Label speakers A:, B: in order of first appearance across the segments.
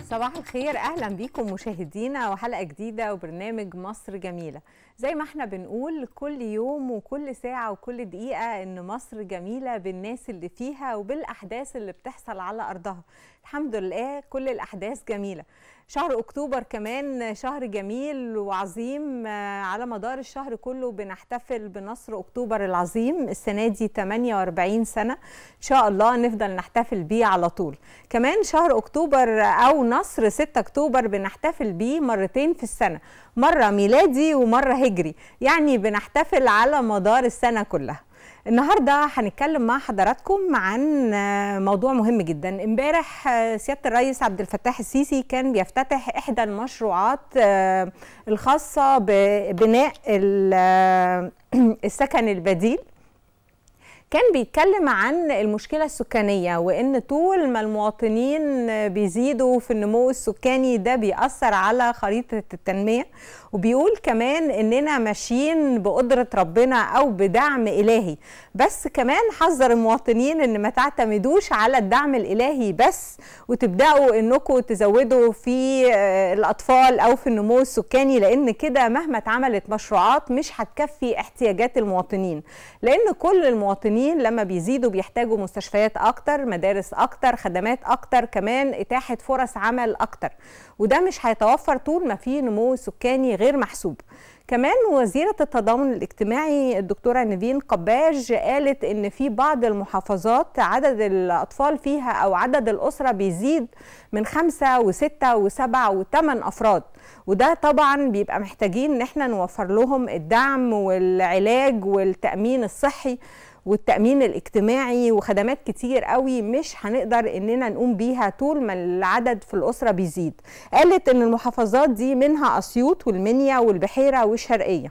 A: صباح الخير اهلا بيكم مشاهدينا وحلقه جديده وبرنامج مصر جميله زي ما احنا بنقول كل يوم وكل ساعه وكل دقيقه ان مصر جميله بالناس اللي فيها وبالاحداث اللي بتحصل على ارضها الحمد لله كل الاحداث جميله شهر اكتوبر كمان شهر جميل وعظيم على مدار الشهر كله بنحتفل بنصر اكتوبر العظيم السنه دي 48 سنه ان شاء الله نفضل نحتفل بيه على طول كمان شهر اكتوبر او نصر 6 اكتوبر بنحتفل بيه مرتين في السنه مره ميلادي ومره هجري يعني بنحتفل على مدار السنه كلها النهارده هنتكلم مع حضراتكم عن موضوع مهم جدا امبارح سياده الرئيس عبد الفتاح السيسي كان بيفتتح احدى المشروعات الخاصه ببناء السكن البديل كان بيتكلم عن المشكلة السكانية وإن طول ما المواطنين بيزيدوا في النمو السكاني ده بيأثر على خريطة التنمية وبيقول كمان إننا ماشيين بقدرة ربنا أو بدعم إلهي بس كمان حذر المواطنين إن ما تعتمدوش على الدعم الإلهي بس وتبدأوا إنكم تزودوا في الأطفال أو في النمو السكاني لأن كده مهما اتعملت مشروعات مش هتكفي احتياجات المواطنين لأن كل المواطنين لما بيزيدوا بيحتاجوا مستشفيات اكتر مدارس اكتر خدمات اكتر كمان اتاحه فرص عمل اكتر وده مش هيتوفر طول ما في نمو سكاني غير محسوب كمان وزيرة التضامن الاجتماعي الدكتورة نيفين قباج قالت ان في بعض المحافظات عدد الاطفال فيها او عدد الاسرة بيزيد من خمسة وستة وسبعة وثمان افراد وده طبعا بيبقى محتاجين ان احنا نوفر لهم الدعم والعلاج والتأمين الصحي والتأمين الاجتماعي وخدمات كتير قوي مش هنقدر اننا نقوم بيها طول ما العدد في الأسرة بيزيد قالت ان المحافظات دي منها أسيوط والمنيا والبحيرة والشرقية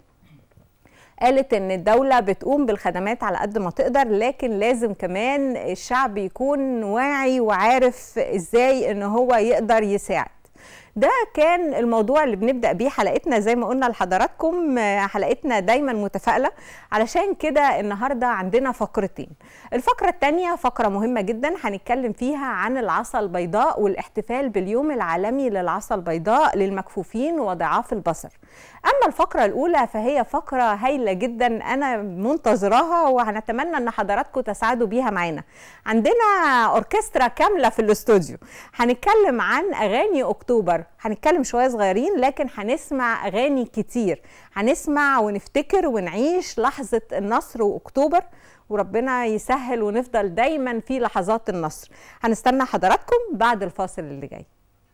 A: قالت ان الدولة بتقوم بالخدمات على قد ما تقدر لكن لازم كمان الشعب يكون واعي وعارف ازاي ان هو يقدر يساعد ده كان الموضوع اللي بنبدا بيه حلقتنا زي ما قلنا لحضراتكم حلقتنا دايما متفائله علشان كده النهارده عندنا فقرتين الفقره الثانيه فقره مهمه جدا هنتكلم فيها عن العصا البيضاء والاحتفال باليوم العالمي للعصا البيضاء للمكفوفين وضعاف البصر اما الفقره الاولى فهي فقره هايله جدا انا منتظراها وهنتمنى ان حضراتكم تسعدوا بيها معانا عندنا اوركسترا كامله في الاستوديو هنتكلم عن اغاني اكتوبر هنتكلم شويه صغيرين لكن هنسمع اغاني كتير هنسمع ونفتكر ونعيش لحظه النصر واكتوبر وربنا يسهل ونفضل دايما في لحظات النصر هنستنى حضراتكم بعد الفاصل اللي جاي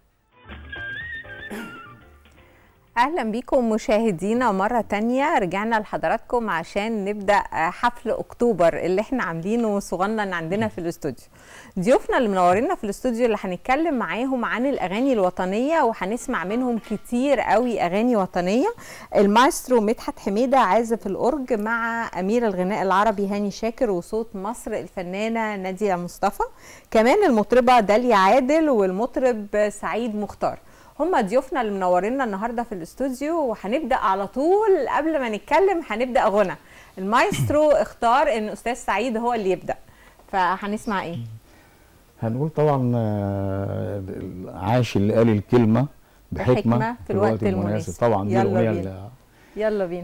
A: اهلا بيكم مشاهدينا مره تانية رجعنا لحضراتكم عشان نبدا حفل اكتوبر اللي احنا عاملينه صغنن عندنا في الاستوديو ضيوفنا اللي منورينا في الاستوديو اللي هنتكلم معاهم عن الاغاني الوطنيه وهنسمع منهم كتير قوي اغاني وطنيه المايسترو مدحت حميده عازف الاورج مع امير الغناء العربي هاني شاكر وصوت مصر الفنانه ناديه مصطفى كمان المطربه داليا عادل والمطرب سعيد مختار هم ضيوفنا اللي منورينا النهارده في الاستوديو وهنبدا على طول قبل ما نتكلم هنبدا غنى المايسترو اختار ان استاذ سعيد هو اللي يبدا فهنسمع ايه
B: هنقول طبعا عاش اللي قال الكلمه بحكمه,
A: بحكمة في الوقت المناسب, المناسب.
B: طبعا دي
A: يلا
B: الاغنيه
A: بينا يلا بينا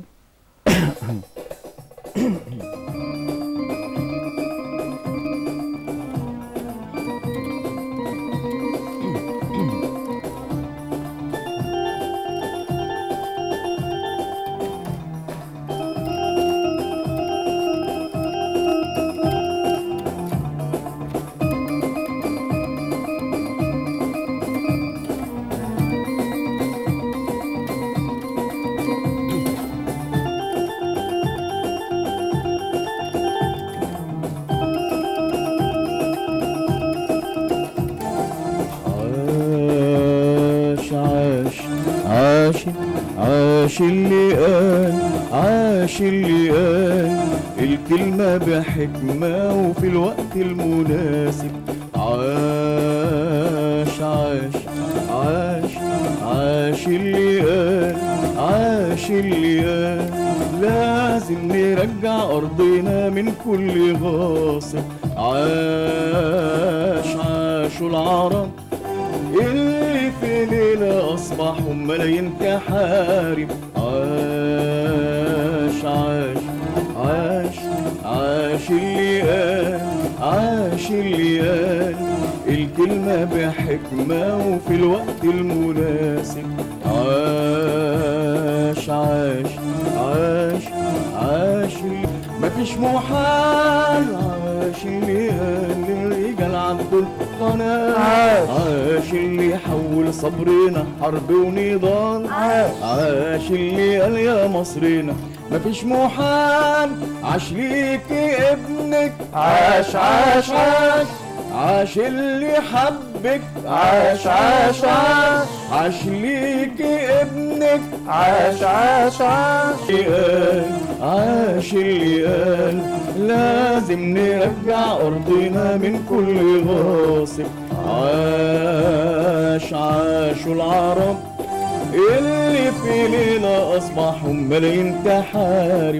C: عاش اللي قال عاش اللي قال الكلمة بحكمة وفي الوقت المناسب عاش عاش عاش عاش اللي قال عاش اللي قال لازم نرجع أرضنا من كل غاصب عاش عاشوا العرب اللي ليلة أصبحوا ملايين كحارب عاش عاش عاش عاش اللي قال عاش اللي قال الكلمة بحكمة وفي الوقت المناسب عاش عاش عاش عاش اللي مفيش محال عاش اللي قال الرجال عدوا القناة
D: عاش.
C: عاش اللي حول صبرنا حرب ونضال
D: عاش.
C: عاش اللي قال يا مصرنا مفيش محال عاش ليكي ابنك
D: عاش عاش عاش
C: عاش اللي حبك
D: عاش عاش عاش
C: عاش ليكي ابنك
D: عاش عاش عاش
C: اللي قال عاش اللي قال لازم نرجع أرضنا من كل غاصب عاش عاشوا العرب اللي في ليلة أصبحوا ملايين تحارب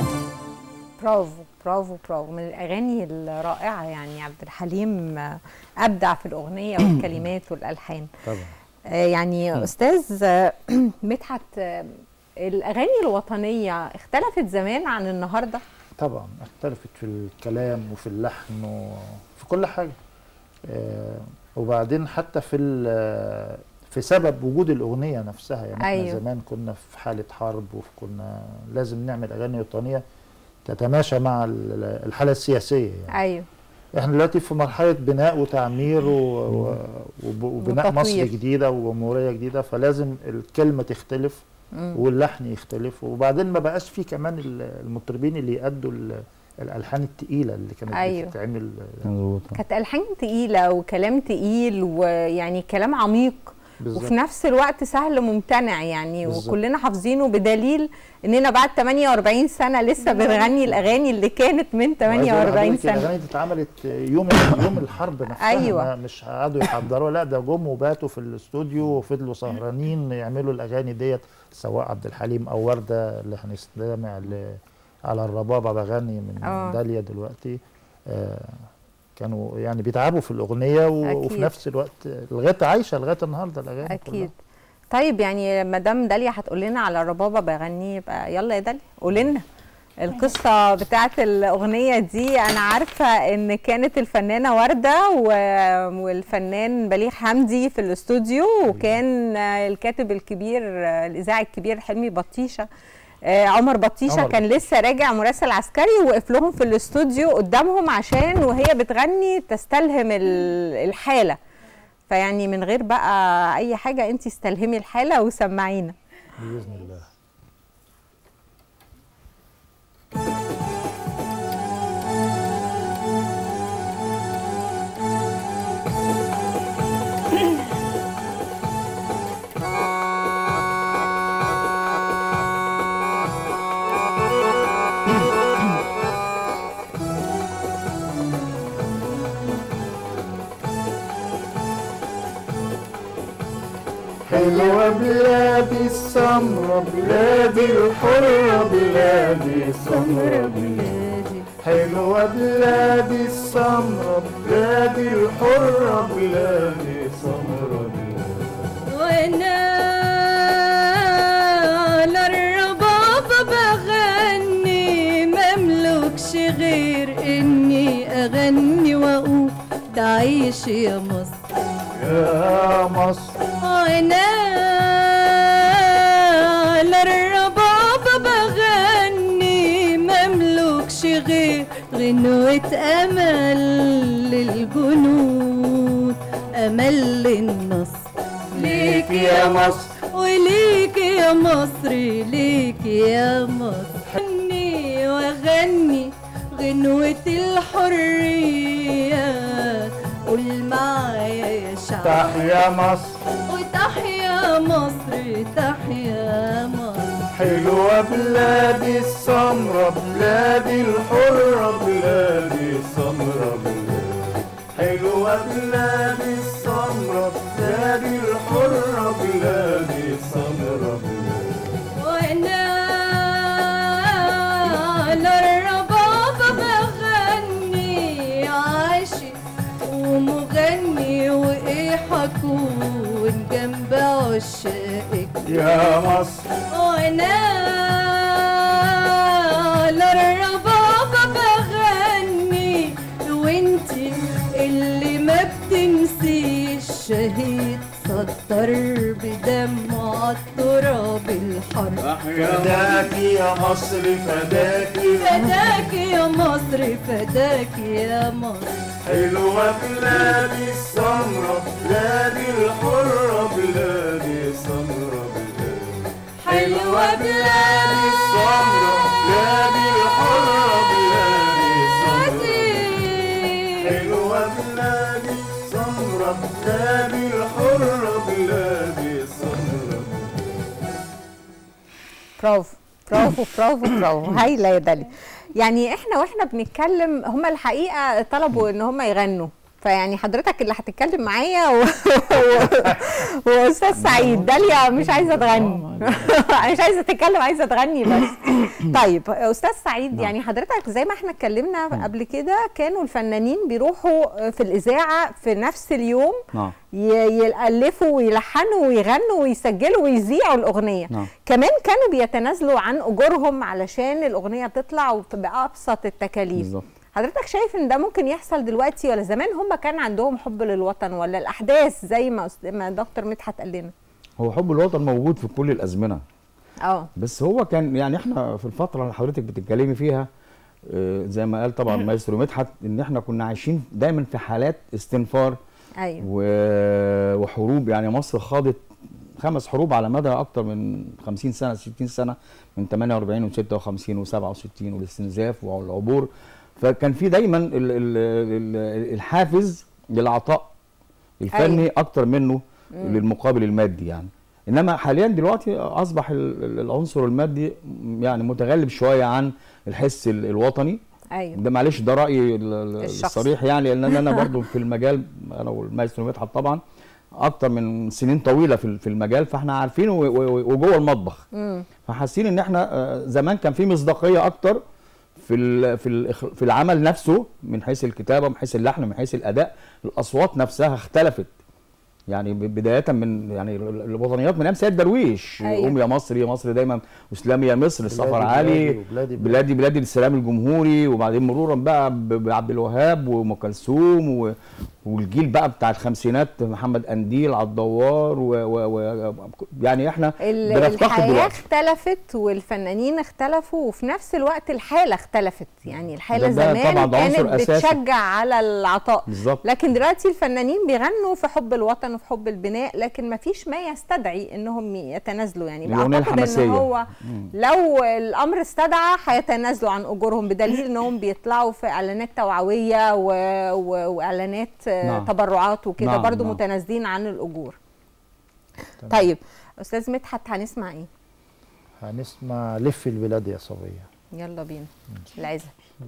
A: برافو برافو برافو من الاغاني الرائعه يعني عبد الحليم آه، ابدع في الاغنيه والكلمات والالحان
B: طبعا
A: آه، يعني استاذ آه، مدحت آه، الاغاني الوطنيه اختلفت زمان عن النهارده
D: طبعا اختلفت في الكلام وفي اللحن وفي كل حاجه آه، وبعدين حتى في ال- في سبب وجود الاغنيه نفسها يعني
A: أيوه.
D: احنا زمان كنا في حاله حرب وكنا لازم نعمل اغاني وطنيه تتماشى مع ال- الحاله السياسيه يعني
A: ايوه
D: احنا دلوقتي في مرحله بناء وتعمير و... و... وب- وبناء مصر
A: وتطوير.
D: جديده وجمهوريه جديده فلازم الكلمه تختلف
A: مم.
D: واللحن يختلف وبعدين ما بقاش في كمان ال- المطربين اللي يأدوا ال- الالحان التقيله اللي كانت
A: أيوه.
D: بتتعمل
B: مظبوط
A: كانت الحان تقيله وكلام تقيل ويعني كلام عميق
D: بالظبط
A: وفي نفس الوقت سهل ممتنع يعني
D: بالظبط.
A: وكلنا حافظينه بدليل اننا بعد 48 سنه لسه بنغني الاغاني اللي كانت من
D: وعايز أقول
A: 48
D: لحضرتك
A: سنه
D: الاغاني دي اتعملت يوم يوم الحرب نفسها
A: أيوه.
D: ما- مش قعدوا يحضروا لا ده جم وباتوا في الاستوديو وفضلوا سهرانين يعملوا الاغاني ديت سواء عبد الحليم او ورده اللي هنستمع ل- على الربابه بغني من
A: آه.
D: داليا دلوقتي آه كانوا يعني بيتعبوا في الاغنيه و-
A: أكيد.
D: وفي نفس الوقت لغايه عايشه لغايه النهارده الاغاني
A: اكيد طيب يعني مدام داليا هتقول لنا على الربابه بغني يبقى يلا يا داليا قولي لنا القصة بتاعت الأغنية دي أنا عارفة إن كانت الفنانة وردة و- والفنان بليغ حمدي في الاستوديو وكان الكاتب الكبير الإذاعي الكبير حلمي بطيشة آه، عمر بطيشة
D: عمر
A: كان لسه راجع مراسل عسكري ووقف لهم في الاستوديو قدامهم عشان وهي بتغني تستلهم ال- الحالة فيعني من غير بقى أي حاجة أنت استلهمي الحالة وسمعينا
D: باذن الله حلوة بلادي السمرة بلادي الحرة بلادي السمرة بلادي حلوة بلادي السمرة بلادي الحرة بلادي السمرة بلادي
E: وانا على الربابة بغني مملكش غير اني اغني واقول تعيش يا مصر
D: يا مصر
E: وانا على الربابة بغني مملكش غير غنوة امل للجنود امل للنصر
D: ليك يا مصر
E: وليك يا مصر ليك يا مصر غني واغني غنوة الحرية قول معايا يا شعب
D: تحيا مصر
E: وتحيا مصر تحيا مصر
D: حلوة بلادي السمرة بلادي الحرة بلادي السمرة بلادي حلوة بلادي السمرة بلادي الحرة بلادي السمرة بلادي
E: وانا على الربابة بغني عاشق ومغني وايه حكون جنب عشاقك
C: يا مصر
E: وانا للربابة بغني وانتي اللي ما بتنسيش شهيد سطر بدمه عالتراب الحر
C: فداكي يا مصر فداكي
E: فداك يا مصر فداك يا مصر
C: حلوة بلادي السمرة بلادي الحرة بلادي السمرة بلادي
E: حلوة
C: بلادي السمرة بلادي الحرة بلادي السمرة
E: بلادي
C: حلوة بلادي سمرة بلادي الحرة بلادي السمرة
A: برافو برافو برافو برافو هايله يا دالي يعني احنا واحنا بنتكلم هم الحقيقه طلبوا ان هم يغنوا فيعني حضرتك اللي هتتكلم معايا و... و... واستاذ سعيد داليا مش عايزه تغني مش عايزه تتكلم عايزه تغني بس طيب استاذ سعيد يعني حضرتك زي ما احنا اتكلمنا قبل كده كانوا الفنانين بيروحوا في الاذاعه في نفس اليوم
B: نعم
A: ي- يألفوا ويلحنوا ويغنوا ويسجلوا ويذيعوا الأغنية
B: نعم.
A: كمان كانوا بيتنازلوا عن أجورهم علشان الأغنية تطلع بأبسط التكاليف
B: بالظبط
A: حضرتك شايف ان ده ممكن يحصل دلوقتي ولا زمان هم كان عندهم حب للوطن ولا الأحداث زي ما أست- ما دكتور مدحت قال لنا
B: هو حب الوطن موجود في كل الازمنه
A: اه
B: بس هو كان يعني احنا في الفتره اللي حضرتك بتتكلمي فيها آه، زي ما قال طبعا مايسترو مدحت ان احنا كنا عايشين دايما في حالات استنفار
A: ايوه
B: و- وحروب يعني مصر خاضت خمس حروب على مدى اكتر من 50 سنه 60 سنه من 48 و56 و67 والاستنزاف والعبور فكان في دايما ال- ال- ال- الحافز للعطاء الفني
A: أيوة.
B: اكتر منه للمقابل المادي يعني انما حاليا دلوقتي اصبح ال- ال- العنصر المادي يعني متغلب شويه عن الحس ال- الوطني
A: ايوه
B: ده معلش ده رايي ال- ال-
A: الشخصي.
B: الصريح يعني لان انا برضو في المجال انا والمايسترو مدحت طبعا اكتر من سنين طويله في ال- في المجال فاحنا عارفين و- و- وجوه المطبخ
A: مم.
B: فحاسين ان احنا آه، زمان كان في مصداقيه اكتر في ال في ال في العمل نفسه من حيث الكتابه من حيث اللحن من حيث الاداء الاصوات نفسها اختلفت يعني ب- بدايه من يعني ال- الوطنيات من ايام سيد درويش
A: أيوة.
B: قوم يا مصر يا مصر دايما واسلام يا مصر السفر
D: بلادي
B: علي
D: بلادي وبلادي
B: بلادي بلادي السلام الجمهوري وبعدين مرورا بقى ب- بعبد الوهاب وام كلثوم و- والجيل بقى بتاع الخمسينات محمد قنديل على الدوار و, و, و يعني احنا
A: ال-
B: بنفتقد
A: الحياة
B: دلوقتي
A: اختلفت والفنانين اختلفوا وفي نفس الوقت الحالة اختلفت يعني الحالة
B: ده- ده
A: زمان
B: طبعاً ده عنصر
A: كانت
B: أساسي.
A: بتشجع على العطاء
B: بالظبط
A: لكن دلوقتي الفنانين بيغنوا في حب الوطن وفي حب البناء لكن ما فيش ما يستدعي انهم يتنازلوا يعني
B: الأغنية
A: بعتقد ان
B: الحماسية.
A: هو لو الامر استدعى هيتنازلوا عن اجورهم بدليل انهم بيطلعوا في اعلانات توعويه و... و... واعلانات آه،
B: نعم.
A: تبرعات وكده
B: نعم،
A: برضو
B: نعم.
A: متنازلين عن الاجور طيب استاذ مدحت هنسمع ايه
D: هنسمع لف البلاد يا صبيه
A: يلا بينا العزة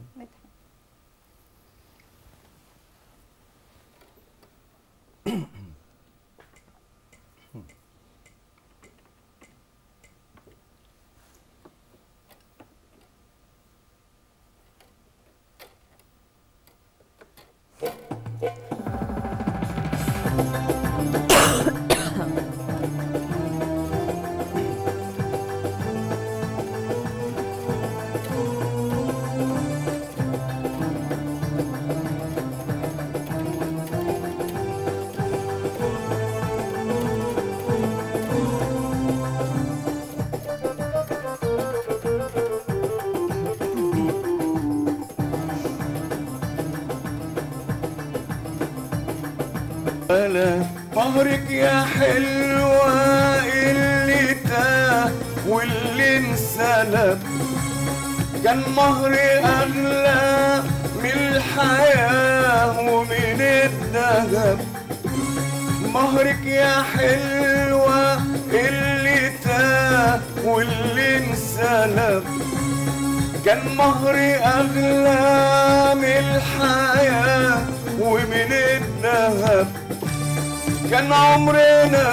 C: ألا مهرك يا حلوة اللي تاه واللي انسلب كان مهري أغلى من الحياة ومن الذهب مهرك يا حلوة اللي تاه واللي انسلب كان مهري أغلى من الحياة ومن الذهب كان عمرنا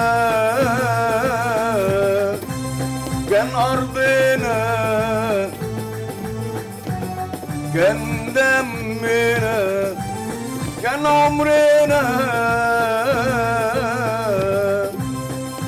C: كان أرضنا كان دمنا كان عمرنا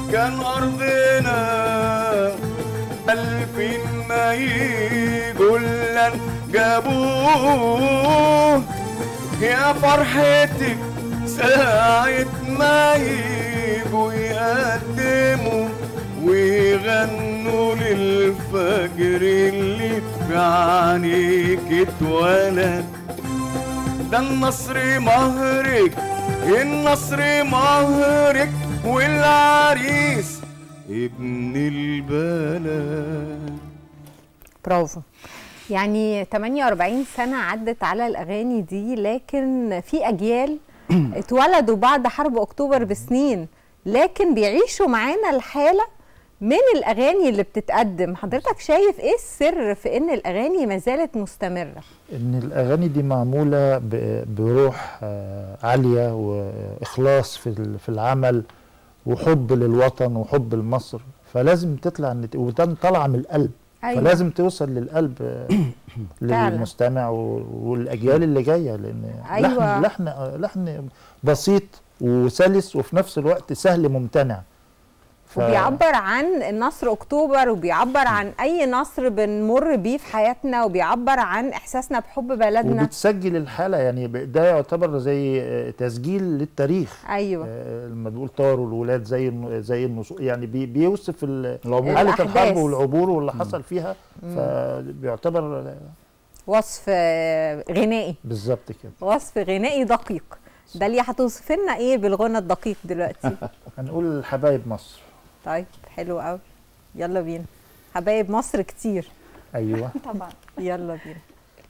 C: جابوه يا فرحتك ساعة ما يجوا يقدموا ويغنوا للفجر اللي في عينيك اتولد ده النصر مهرك النصر مهرك والعريس ابن البلد
A: برافو يعني 48 سنة عدت على الأغاني دي لكن في أجيال اتولدوا بعد حرب أكتوبر بسنين لكن بيعيشوا معانا الحالة من الأغاني اللي بتتقدم حضرتك شايف إيه السر في إن الأغاني ما زالت مستمرة
D: ان الاغاني دي معموله ب- بروح آه، عاليه واخلاص في ال- في العمل وحب للوطن وحب لمصر فلازم تطلع النت- وده طالعه من القلب
A: أيوة.
D: فلازم توصل للقلب آه،
A: فعلا.
D: للمستمع و- والاجيال اللي جايه لان
A: أيوة.
D: لحن لحن آه، لحن بسيط وسلس وفي نفس الوقت سهل ممتنع ف-
A: وبيعبر عن نصر اكتوبر وبيعبر عن اي نصر بنمر بيه في حياتنا وبيعبر عن احساسنا بحب بلدنا
D: وبتسجل الحالة يعني ب- ده يعتبر زي آه، تسجيل للتاريخ
A: ايوه
D: آه، لما بيقول طاروا الولاد زي الن- زي النصوص يعني بي بيوصف ال-
B: العبور.
D: حالة الحرب
A: الأحداث.
D: والعبور واللي حصل فيها فبيعتبر آه،
A: وصف آه، غنائي
D: بالظبط كده
A: وصف غنائي دقيق داليا هتوصف لنا ايه بالغنى الدقيق دلوقتي
D: هنقول حبايب مصر
A: طيب حلو قوي يلا بينا حبايب مصر كتير
D: ايوه
E: طبعا
A: يلا بينا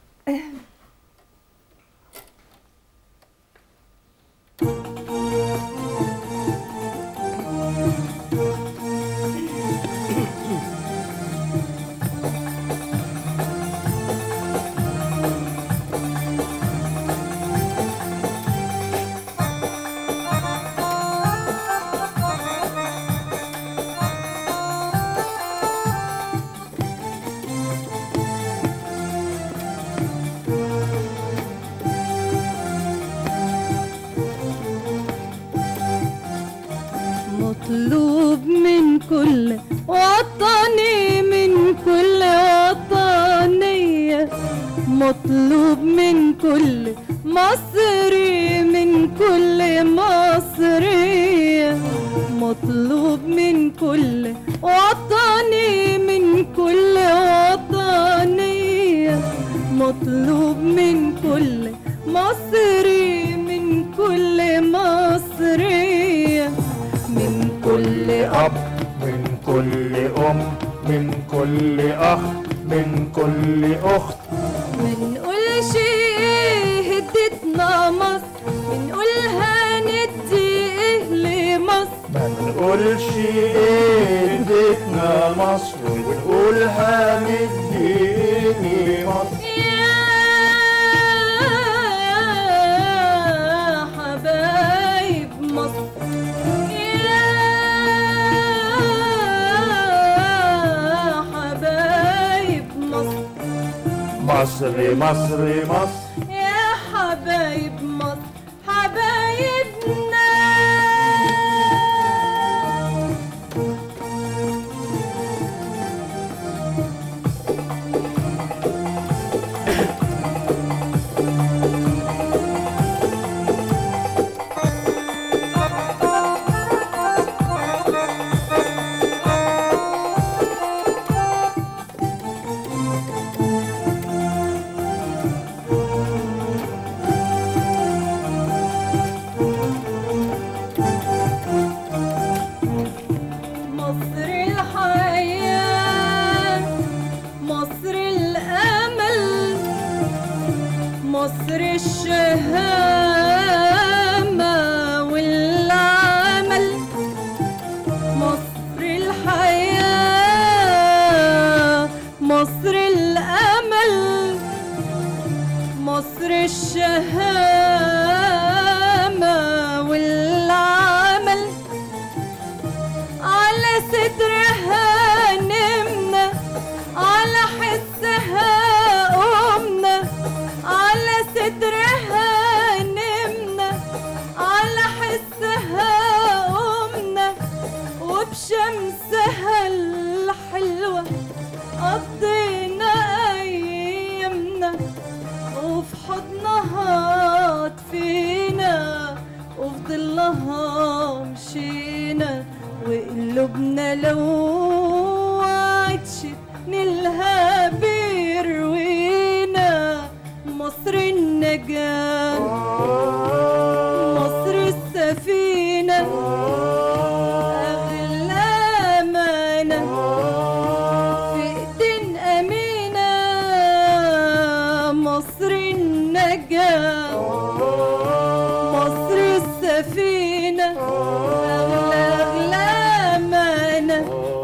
E: مطلوب من كل وطني من كل وطنية مطلوب من كل مصري من كل مصرية مطلوب من كل وطني من كل وطنية مطلوب من كل مصري من كل مصرية من كل
D: أب من كل أم من كل أخ من كل أخت
E: منقولش هدتنا مصر منقولها ندي ايه لمصر
D: ما نقولش إيه اديتنا مصر ونقولها مديني مصر
E: يا حبايب مصر يا حبايب مصر
D: مصر مصر مصر
E: يا حبايب مصر حبايبنا وراها مشينا وقلوبنا لو عطش نلها بيروينا مصر النجاة مصر السفينة أغلى أمانة في إيدين أمينة مصر النجاة مصر السفينة أغلى أغلى أمانة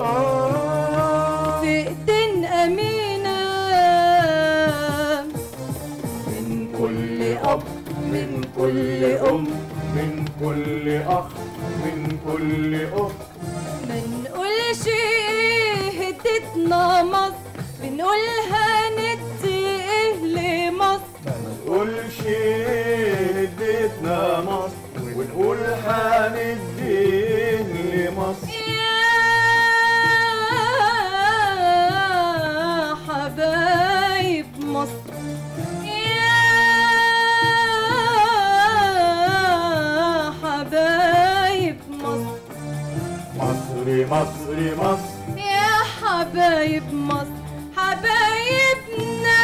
E: في إيدين أمينة
C: من كل أب من كل أم من كل أخ من كل أخت
E: ما نقولش هدتنا مصر بنقولها ندي ايه لمصر
C: نقولش اديتنا مصر ونقول هنديه لمصر
E: يا حبايب مصر يا حبايب مصر
C: مصر مصر مصر
E: يا حبايب مصر حبايبنا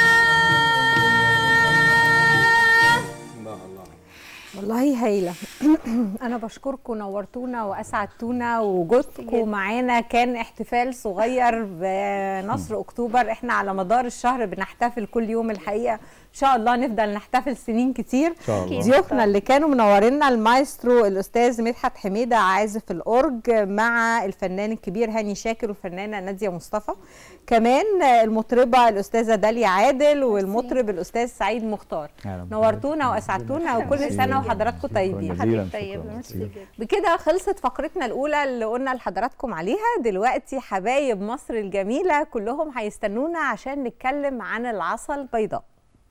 C: الله الله
A: والله هايلة أنا بشكركم نورتونا وأسعدتونا ووجودكم معانا كان احتفال صغير بنصر أكتوبر احنا على مدار الشهر بنحتفل كل يوم الحقيقة إن شاء الله نفضل نحتفل سنين كتير
B: ان شاء الله
A: ضيوفنا اللي كانوا منورينا المايسترو الاستاذ مدحت حميده عازف الاورج مع الفنان الكبير هاني شاكر والفنانه ناديه مصطفى كمان المطربه الاستاذه داليا عادل والمطرب الاستاذ سعيد مختار
B: أهلا بك.
A: نورتونا واسعدتونا وكل سنه وحضراتكم طيبين
B: جزيلا
F: طيب
B: شكراً.
F: ميرسي جدا
A: بكده خلصت فقرتنا الاولى اللي قلنا لحضراتكم عليها دلوقتي حبايب مصر الجميله كلهم هيستنونا عشان نتكلم عن العصا البيضاء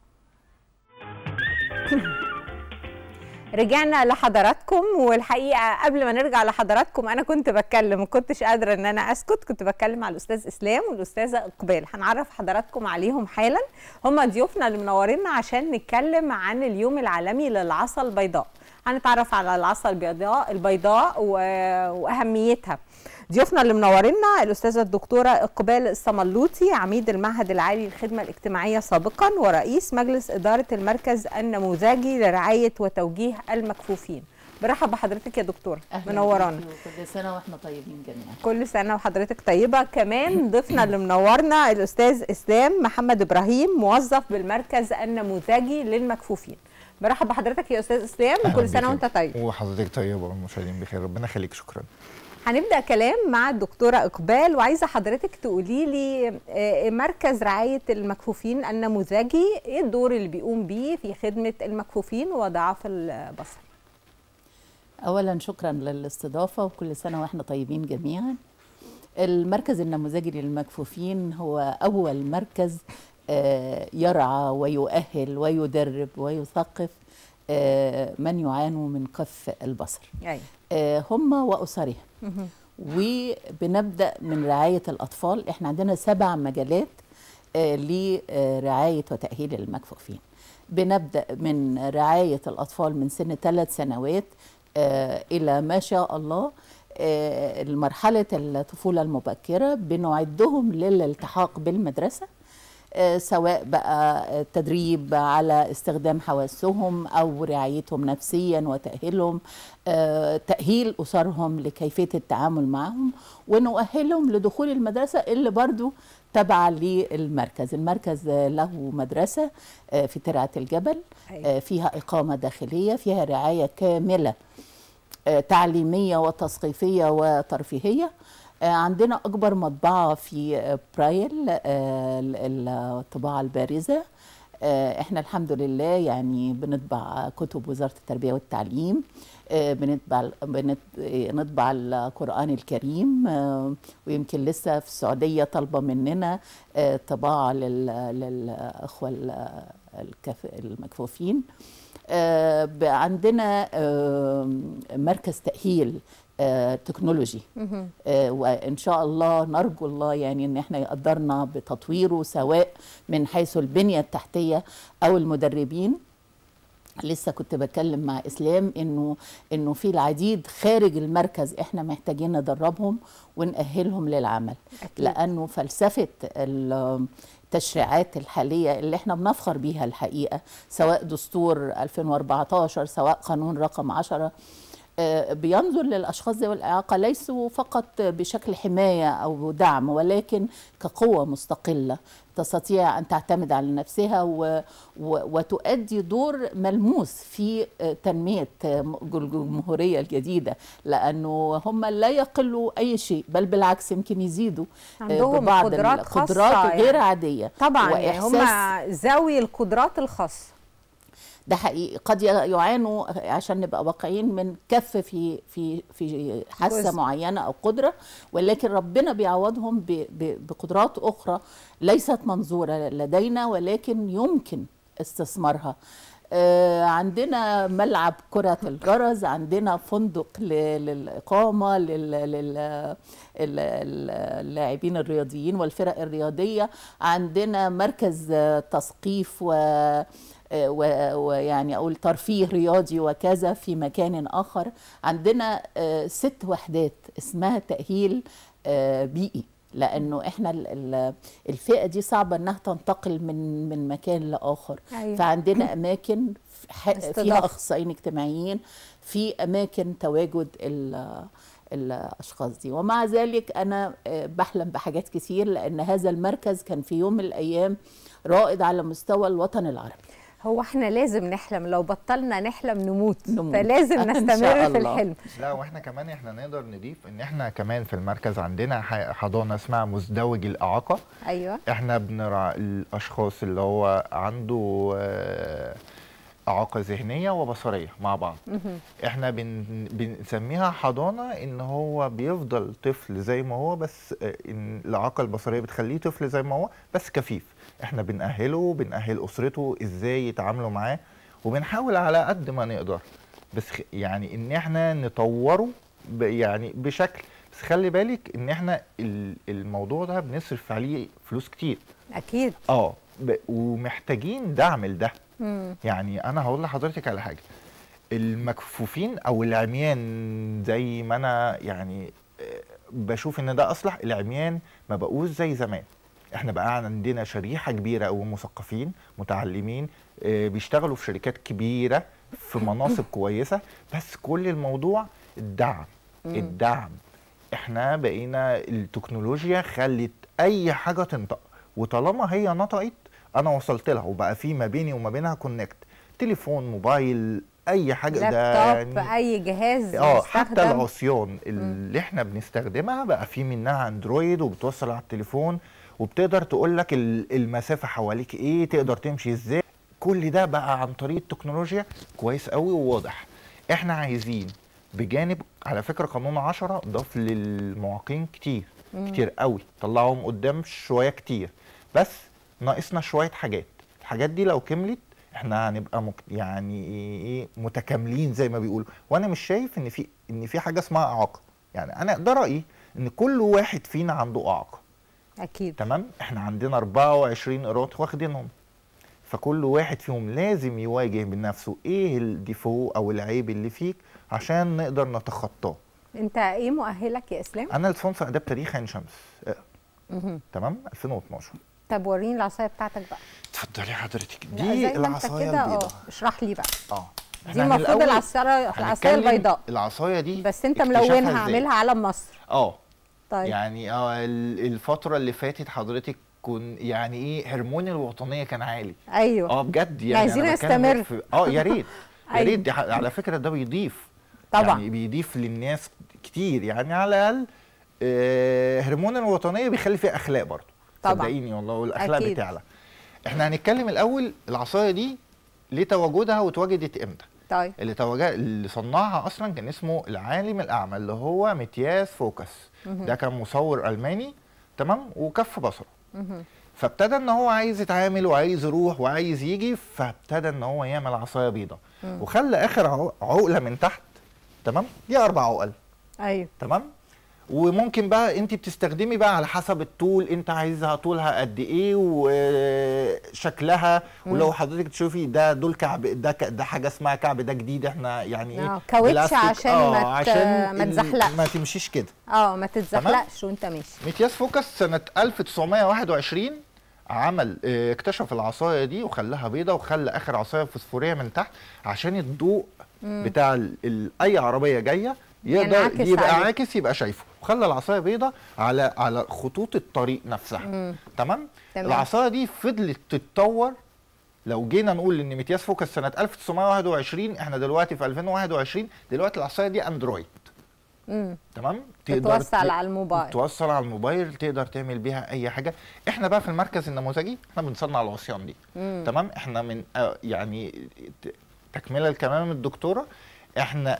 A: رجعنا لحضراتكم والحقيقه قبل ما نرجع لحضراتكم انا كنت بتكلم ما كنتش قادره ان انا اسكت كنت بتكلم على الاستاذ اسلام والاستاذه اقبال هنعرف حضراتكم عليهم حالا هم ضيوفنا اللي منورينا عشان نتكلم عن اليوم العالمي للعصا البيضاء هنتعرف على العصا البيضاء البيضاء و- واهميتها ضيوفنا اللي منورينا الاستاذه الدكتوره اقبال الصملوطي عميد المعهد العالي للخدمه الاجتماعيه سابقا ورئيس مجلس اداره المركز النموذجي لرعايه وتوجيه المكفوفين برحب بحضرتك يا دكتوره
F: أهلاً
A: منورانا
F: بيكي وكل سنه واحنا طيبين جميعا
A: كل سنه وحضرتك طيبه كمان ضيفنا اللي منورنا الاستاذ اسلام محمد ابراهيم موظف بالمركز النموذجي للمكفوفين برحب بحضرتك يا استاذ اسلام
G: أهلاً
A: وكل سنه
G: بك.
A: وانت طيب
G: وحضرتك طيبه والمشاهدين بخير ربنا يخليك شكرا
A: هنبدا كلام مع الدكتوره اقبال وعايزه حضرتك تقولي لي آه، مركز رعايه المكفوفين النموذجي ايه الدور اللي بيقوم بيه في خدمه المكفوفين وضعاف البصر
F: اولا شكرا للاستضافه وكل سنه واحنا طيبين جميعا المركز النموذجي للمكفوفين هو اول مركز آه، يرعى ويؤهل ويدرب ويثقف آه، من يعانوا من قف البصر
A: ايوه
F: آه، هم واسرهم وبنبدا من رعايه الاطفال احنا عندنا سبع مجالات آه، لرعايه وتاهيل المكفوفين بنبدا من رعايه الاطفال من سن ثلاث سنوات آه، الى ما شاء الله آه، مرحله الطفوله المبكره بنعدهم للالتحاق بالمدرسه آه، سواء بقى آه، تدريب على استخدام حواسهم او رعايتهم نفسيا وتاهيلهم آه، تاهيل اسرهم لكيفيه التعامل معهم ونؤهلهم لدخول المدرسه اللي برضو تابعه للمركز المركز آه، له مدرسه آه، في ترعه الجبل
A: أيوة.
F: آه، فيها اقامه داخليه فيها رعايه كامله آه، تعليميه وتثقيفيه وترفيهيه آه، عندنا اكبر مطبعه في آه، برايل آه، ال- الطباعه البارزه آه، احنا الحمد لله يعني بنطبع كتب وزاره التربيه والتعليم آه، بنطبع بنط- آه، نطبع القران الكريم آه، ويمكن لسه في السعوديه طالبه مننا آه، طباعه لل- للاخوه ال- الكف- المكفوفين آه، ب- عندنا آه، مركز تأهيل آه، تكنولوجي آه، وإن شاء الله نرجو الله يعني إن احنا يقدرنا بتطويره سواء من حيث البنية التحتية أو المدربين لسه كنت بتكلم مع اسلام انه انه في العديد خارج المركز احنا محتاجين ندربهم ونأهلهم للعمل
A: أكيد.
F: لانه فلسفه التشريعات الحاليه اللي احنا بنفخر بيها الحقيقه سواء دستور 2014 سواء قانون رقم 10 آه، بينظر للاشخاص ذوي الاعاقه ليسوا فقط بشكل حمايه او دعم ولكن كقوه مستقله تستطيع ان تعتمد على نفسها و و وتؤدي دور ملموس في آه، تنميه آه، الجمهوريه الجديده لانه هم لا يقلوا اي شيء بل بالعكس يمكن يزيدوا آه،
A: عندهم
F: ببعض
A: قدرات خاصة
F: القدرات غير
A: يعني.
F: عاديه
A: طبعا يعني هم
F: وإحساس-
A: ذوي القدرات الخاصه
F: ده حقيقي قد يعانوا عشان نبقى واقعيين من كف في في في حاسه
A: جزء.
F: معينه او قدره ولكن ربنا بيعوضهم ب- ب- بقدرات اخرى ليست منظوره لدينا ولكن يمكن استثمارها آه، عندنا ملعب كرة الجرس عندنا فندق ل- للإقامة لل- لل- ال- ال- اللاعبين الرياضيين والفرق الرياضية عندنا مركز آه، تثقيف و آه، و- ويعني اقول ترفيه رياضي وكذا في مكان اخر عندنا آه، ست وحدات اسمها تاهيل آه، بيئي لانه احنا ال- ال- الفئه دي صعبه انها تنتقل من من مكان لاخر
A: أيوة.
F: فعندنا اماكن ح-
A: استضافة.
F: فيها اخصائيين اجتماعيين في اماكن تواجد ال- الاشخاص دي ومع ذلك انا آه، بحلم بحاجات كتير لان هذا المركز كان في يوم من الايام رائد على مستوى الوطن العربي
A: هو احنا لازم نحلم لو بطلنا نحلم نموت,
F: نموت.
A: فلازم
F: إن شاء
A: نستمر في
F: الله.
A: الحلم
G: لا واحنا كمان احنا نقدر نضيف ان احنا كمان في المركز عندنا ح- حضانه اسمها مزدوج الاعاقه
A: ايوه
G: احنا بنرعى الاشخاص اللي هو عنده آه، اعاقه ذهنيه وبصريه مع بعض احنا بن بنسميها حضانه ان هو بيفضل طفل زي ما هو بس آه، ان الاعاقه البصريه بتخليه طفل زي ما هو بس كفيف احنا بنأهله بنأهل اسرته ازاي يتعاملوا معاه وبنحاول على قد ما نقدر بس خ- يعني ان احنا نطوره ب- يعني بشكل بس خلي بالك ان احنا ال- الموضوع ده بنصرف عليه فلوس كتير
A: اكيد
G: اه ب- ومحتاجين دعم لده
A: مم.
G: يعني انا هقول لحضرتك على حاجه المكفوفين او العميان زي ما انا يعني آه، بشوف ان ده اصلح العميان ما بقوش زي زمان احنا بقى عندنا شريحه كبيره قوي مثقفين متعلمين آه، بيشتغلوا في شركات كبيره في مناصب كويسه بس كل الموضوع الدعم الدعم احنا بقينا التكنولوجيا خلت اي حاجه تنطق وطالما هي نطقت انا وصلت لها وبقى في ما بيني وما بينها كونكت تليفون موبايل اي حاجه ده
A: لابتوب اي جهاز
G: اه حتى
A: مستخدم.
G: العصيان اللي احنا بنستخدمها بقى في منها اندرويد وبتوصل على التليفون وبتقدر تقول لك ال- المسافه حواليك ايه تقدر تمشي ازاي كل ده بقى عن طريق التكنولوجيا كويس قوي وواضح احنا عايزين بجانب على فكره قانون 10 ضاف للمعاقين كتير كتير قوي طلعهم قدام شويه كتير بس ناقصنا شويه حاجات الحاجات دي لو كملت احنا هنبقى مك... يعني ايه متكاملين زي ما بيقولوا وانا مش شايف ان في ان في حاجه اسمها اعاقه يعني انا ده رايي ان كل واحد فينا عنده اعاقه
A: اكيد
G: تمام احنا عندنا 24 قيراط واخدينهم فكل واحد فيهم لازم يواجه بنفسه ايه الديفو او العيب اللي فيك عشان نقدر نتخطاه
A: انت ايه مؤهلك يا اسلام
G: انا لسانس اداب تاريخ عين شمس اه.
A: مهم.
G: تمام 2012
A: طب وريني العصايه بتاعتك بقى
G: اتفضلي حضرتك
A: لا،
G: دي
A: زي ما انت
G: العصايه
A: كده اه
G: البيضاء
A: اشرح لي بقى
G: اه
A: دي
G: إحنا
A: المفروض
G: الأول
A: العصايه العصايه
G: هنتكلم
A: البيضاء
G: العصايه دي
A: بس انت
G: اكتشافها
A: ملونها
G: إزاي؟
A: عاملها علم مصر
G: اه
A: طيب
G: يعني اه ال- الفتره اللي فاتت حضرتك كن يعني ايه هرمون الوطنيه كان عالي
A: ايوه
G: اه بجد يعني
A: عايزين
G: أنا بكلمك
A: نستمر.
G: في- اه يا ريت يا
A: أيوة.
G: ريت دي ح- على فكره ده بيضيف
A: طبعا.
G: يعني بيضيف للناس كتير يعني على الاقل آه هرمون الوطنيه بيخلي فيه اخلاق برضه
A: طبعا.
G: صدقيني والله والاخلاق
A: أكيد.
G: بتعلى احنا هنتكلم الاول العصايه دي ليه تواجدها واتوجدت امتى
A: طيب
G: اللي توجه اللي صنعها اصلا كان اسمه العالم الاعمى اللي هو متياس فوكس ده كان مصور الماني تمام وكف بصره فابتدى ان هو عايز يتعامل وعايز يروح وعايز يجي فابتدى ان هو يعمل عصايه بيضاء وخلى اخر عق- عقله من تحت تمام دي اربع عقل
A: ايوه
G: تمام وممكن بقى انت بتستخدمي بقى على حسب الطول انت عايزها طولها قد ايه وشكلها ولو حضرتك تشوفي ده دول كعب ده ك- ده حاجه اسمها كعب ده جديد احنا يعني
A: آه،
G: ايه
A: كاوتش
G: بلاستيك.
A: عشان
G: آه،
A: ما ت-
G: عشان
A: ما
G: ال-
A: تزحلقش.
G: ما تمشيش كده
A: اه ما تتزحلقش وانت ماشي
G: ميتياس فوكس سنة 1921 عمل اه، اكتشف العصاية دي وخلاها بيضة وخلى آخر عصاية فوسفورية من تحت عشان الضوء بتاع ال ال أي عربية جاية يقدر
A: ينعكس
G: يبقى
A: عليه.
G: عاكس يبقى شايفه وخلى العصاية بيضة على على خطوط الطريق نفسها تمام
A: تمام.
G: العصاية دي فضلت تتطور لو جينا نقول ان ميتياس فوكس سنة 1921 احنا دلوقتي في 2021 دلوقتي العصاية دي اندرويد
A: امم
G: تمام
A: تتوصل
G: ت-
A: على الموبايل
G: توصل على الموبايل تقدر تعمل بيها اي حاجه احنا بقى في المركز النموذجي احنا بنصنع العصيان دي
A: مم.
G: تمام احنا من آه، يعني ت- تكمله كمان من الدكتوره احنا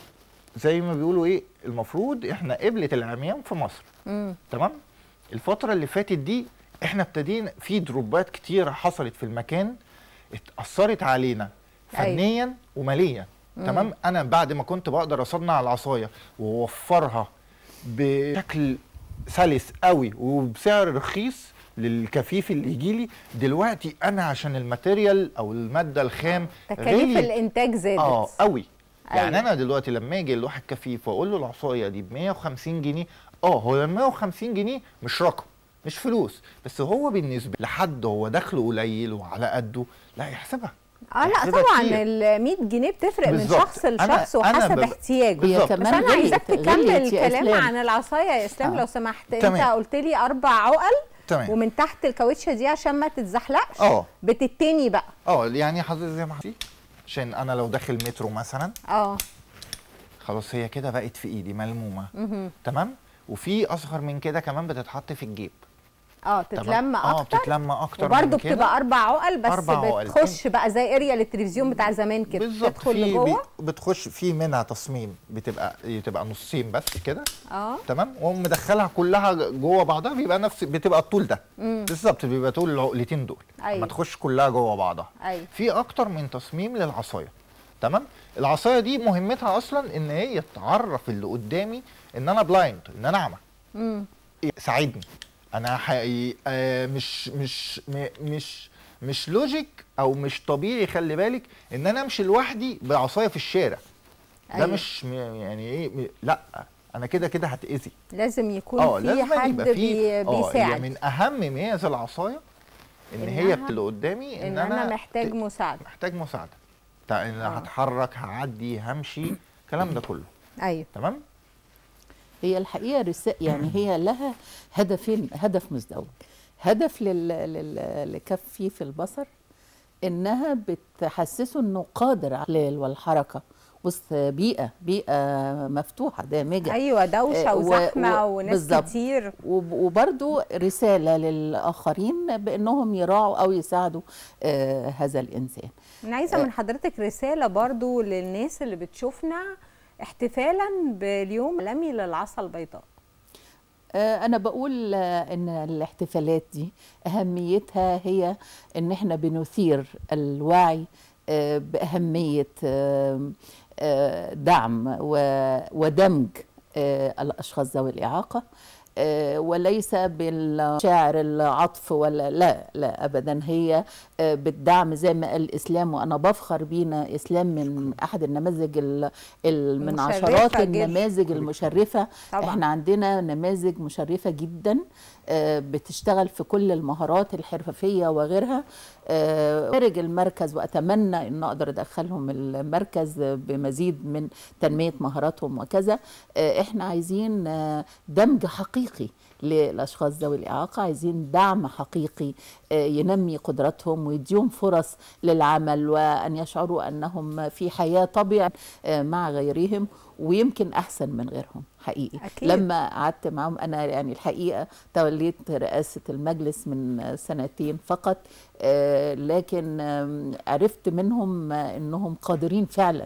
G: زي ما بيقولوا ايه المفروض احنا قبله العميان في مصر
A: مم.
G: تمام الفتره اللي فاتت دي احنا ابتدينا في دروبات كتيره حصلت في المكان اتاثرت علينا
A: أيوة.
G: فنيا وماليا تمام انا بعد ما كنت بقدر اصنع العصايه واوفرها بشكل سلس قوي وبسعر رخيص للكفيف اللي يجي لي دلوقتي انا عشان الماتيريال او الماده الخام
A: تكاليف
G: غليت.
A: الانتاج زادت
G: اه قوي يعني
A: أيوة.
G: انا دلوقتي لما اجي لواحد كفيف واقول له العصايه دي ب 150 جنيه اه هو ال 150 جنيه مش رقم مش فلوس بس هو بالنسبه لحد هو دخله قليل وعلى قده لا يحسبها
A: اه لا
G: يحسبها
A: طبعا
G: كتير.
A: ال 100 جنيه بتفرق من
G: بالظبط.
A: شخص
G: أنا-
A: لشخص
G: أنا
A: وحسب
G: بب-
A: احتياجه
G: بالظبط.
F: هي
A: بس
F: كمان
A: انا عايزاك
F: غليت-
A: تكمل
F: غليت يا
A: الكلام
F: إسلام.
A: عن العصايه يا اسلام
F: آه.
A: لو سمحت انت
G: تمام.
A: قلت لي اربع عقل
G: تمام
A: ومن تحت الكاوتشه دي عشان ما تتزحلقش
G: اه
A: بتتني بقى
G: اه يعني حضرتك زي ما حضرتك عشان انا لو داخل مترو مثلا
A: اه
G: خلاص هي كده بقت في ايدي ملمومه
A: مهم.
G: تمام وفي اصغر من كده كمان بتتحط في الجيب
A: اه
G: تمام؟
A: تتلم
G: اه
A: اكتر
G: بتتلم اكتر
A: وبرده
G: من كده.
A: بتبقى اربع عقل بس
G: أربع عقل.
A: بتخش بقى زي اريا التلفزيون بتاع زمان كده
G: بالظبط
A: تدخل
G: في
A: لجوه
G: بي- بتخش في منها تصميم بتبقى بتبقى نصين بس كده
A: اه
G: تمام ومدخلها كلها جوه بعضها بيبقى نفس بتبقى الطول ده بالظبط بيبقى طول العقلتين دول
A: أيوة.
G: ما تخش كلها جوه بعضها
A: ايوه
G: في اكتر من تصميم للعصايه تمام العصايه دي مهمتها اصلا ان هي تعرف اللي قدامي ان انا بلايند ان انا اعمى
A: امم
G: ساعدني انا حقيقي آه مش مش م- مش مش لوجيك او مش طبيعي خلي بالك ان انا امشي لوحدي بعصايه في الشارع ده
A: أيوة.
G: مش م- يعني ايه م- لا انا كده كده هتاذي
A: لازم يكون
G: اه
A: في
G: لازم
A: حد
G: يبقى في
A: بي
G: اه
A: بيساعد
G: هي من اهم ميز العصايه ان هي
A: إنها-
G: اللي قدامي
A: ان
G: ان,
A: انا
G: ت-
A: محتاج مساعده
G: محتاج مساعده تع- ان
A: آه.
G: هتحرك هعدي همشي الكلام ده كله
A: ايوه
G: تمام
F: هي الحقيقه رسالة يعني هي لها هدفين هدف مزدوج هدف لل... لل... لكفيف البصر انها بتحسسه انه قادر على الإعلال والحركه وسط بيئه بيئه مفتوحه دامجه
A: ايوه دوشه
F: آه، و-
A: وزحمه
F: و-
A: وناس
F: بالظبط.
A: كتير
F: وب- وبرضو رسالة للآخرين بأنهم يراعوا أو يساعدوا آه هذا الإنسان
A: انا عايزه من حضرتك رساله برضو للناس اللي بتشوفنا احتفالا باليوم العالمي للعصا البيضاء
F: آه أنا بقول آه إن الاحتفالات دي أهميتها هي إن إحنا بنثير الوعي آه بأهمية آه آه دعم و- ودمج آه الأشخاص ذوي الإعاقة آه، وليس بالشاعر العطف ولا لا لا ابدا هي آه، بالدعم زي ما قال الاسلام وانا بفخر بينا اسلام من احد النماذج ال- ال- من
A: مشرفة
F: عشرات
A: جدا.
F: النماذج المشرفه
A: طبعا.
F: احنا عندنا نماذج مشرفه جدا آه، بتشتغل في كل المهارات الحرفيه وغيرها آه، خارج المركز واتمنى ان اقدر ادخلهم المركز بمزيد من تنميه مهاراتهم وكذا آه، احنا عايزين آه، دمج حقيقي للاشخاص ذوي الاعاقه عايزين دعم حقيقي آه، ينمي قدراتهم ويديهم فرص للعمل وان يشعروا انهم في حياه طبيعيه آه، مع غيرهم ويمكن احسن من غيرهم حقيقي
A: أكيد.
F: لما قعدت معاهم انا يعني الحقيقه توليت رئاسه المجلس من سنتين فقط آه، لكن آم، عرفت منهم آه، انهم قادرين فعلا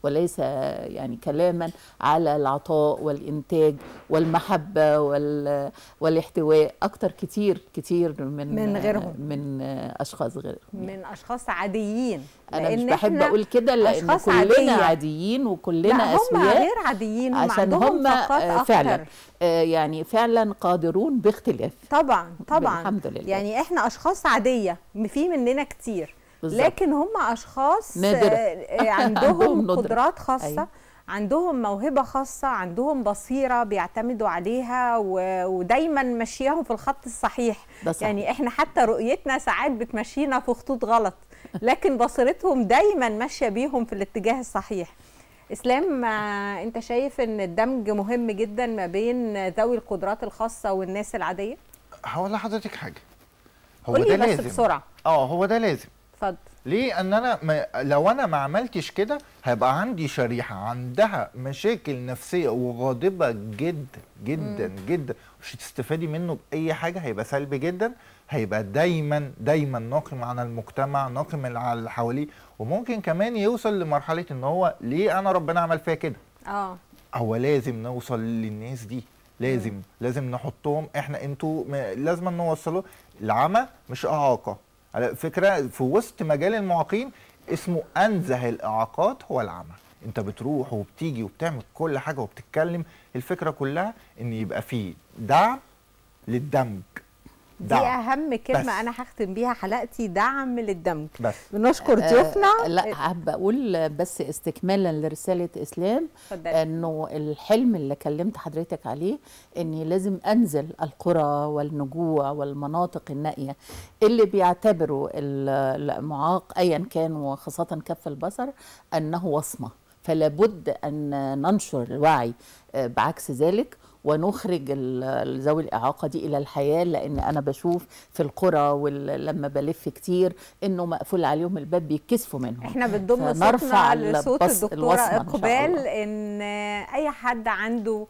F: وليس يعني كلاما على العطاء والإنتاج والمحبة وال والاحتواء أكتر كتير كتير من
A: من غيرهم.
F: من أشخاص غيرهم
A: من اشخاص عاديين
F: أنا مش
A: لأن
F: بحب
A: إحنا
F: أقول كده لأن
A: أشخاص
F: كلنا
A: عادية.
F: عاديين وكلنا
A: لا هم
F: أسوياء
A: غير عاديين هم
F: عشان
A: عندهم
F: هم
A: طاقات
F: آه،
A: أكتر.
F: فعلا آه، يعني فعلا قادرون باختلاف
A: طبعا طبعا
F: الحمد لله.
A: يعني احنا اشخاص عاديه في مننا كتير
F: بالظبط.
A: لكن هم اشخاص
F: نادرة.
A: آه، آه، عندهم
F: عندهم ندرة.
A: قدرات خاصه
F: أيوة.
A: عندهم موهبه خاصه عندهم بصيره بيعتمدوا عليها و... ودايما ماشياهم في الخط الصحيح
F: ده صح.
A: يعني احنا حتى رؤيتنا ساعات بتمشينا في خطوط غلط لكن بصيرتهم دايما ماشيه بيهم في الاتجاه الصحيح اسلام آه، انت شايف ان الدمج مهم جدا ما بين ذوي القدرات الخاصه والناس العاديه
G: هقول لحضرتك حاجه هو
A: قولي
G: ده
A: بس
G: لازم
A: بسرعه
G: اه هو ده لازم
A: اتفضل
G: ليه ان انا ما لو انا ما عملتش كده هيبقى عندي شريحه عندها مشاكل نفسيه وغاضبه جدا جدا جدا مش هتستفادي منه باي حاجه هيبقى سلبي جدا هيبقى دايما دايما ناقم على المجتمع ناقم على اللي حواليه وممكن كمان يوصل لمرحله ان هو ليه انا ربنا عمل فيا كده
A: اه
G: هو لازم نوصل للناس دي لازم مم. لازم نحطهم احنا انتوا م- لازم نوصله العمى مش اعاقه على فكره في وسط مجال المعاقين اسمه انزه الاعاقات هو العمى انت بتروح وبتيجي وبتعمل كل حاجه وبتتكلم الفكره كلها ان يبقى في دعم للدمج
A: دي
G: دعم
A: اهم كلمه
G: بس.
A: انا هختم بيها حلقتي دعم للدمج
G: بس
A: بنشكر ضيوفنا
F: آه لا حابه اقول بس استكمالا لرساله اسلام
A: اتفضلي.
F: انه الحلم اللي كلمت حضرتك عليه اني لازم انزل القرى والنجوع والمناطق النائيه اللي بيعتبروا ال- المعاق ايا كان وخاصه كف البصر انه وصمه فلا بد ان ننشر الوعي آه، بعكس ذلك ونخرج ال- ذوي الاعاقه دي الى الحياه لان انا بشوف في القرى ولما بلف كتير انه مقفول عليهم الباب بيتكسفوا منهم
A: احنا بنضم
F: فنرفع
A: صوتنا لصوت
F: البص-
A: الدكتوره
F: الوصمة إن شاء
A: اقبال
F: الله.
A: ان اي حد عنده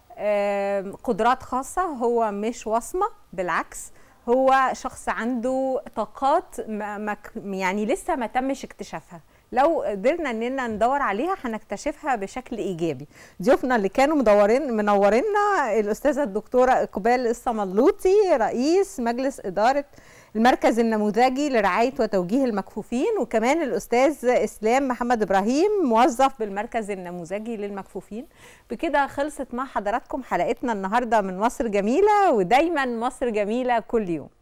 A: آم، قدرات خاصه هو مش وصمه بالعكس هو شخص عنده طاقات ما ما ك- يعني لسه ما تمش اكتشافها لو قدرنا اننا ندور عليها هنكتشفها بشكل ايجابي ضيوفنا اللي كانوا مدورين منورينا الاستاذه الدكتوره اقبال الصملوطي رئيس مجلس اداره المركز النموذجي لرعايه وتوجيه المكفوفين وكمان الاستاذ اسلام محمد ابراهيم موظف بالمركز النموذجي للمكفوفين بكده خلصت مع حضراتكم حلقتنا النهارده من مصر جميله ودايما مصر جميله كل يوم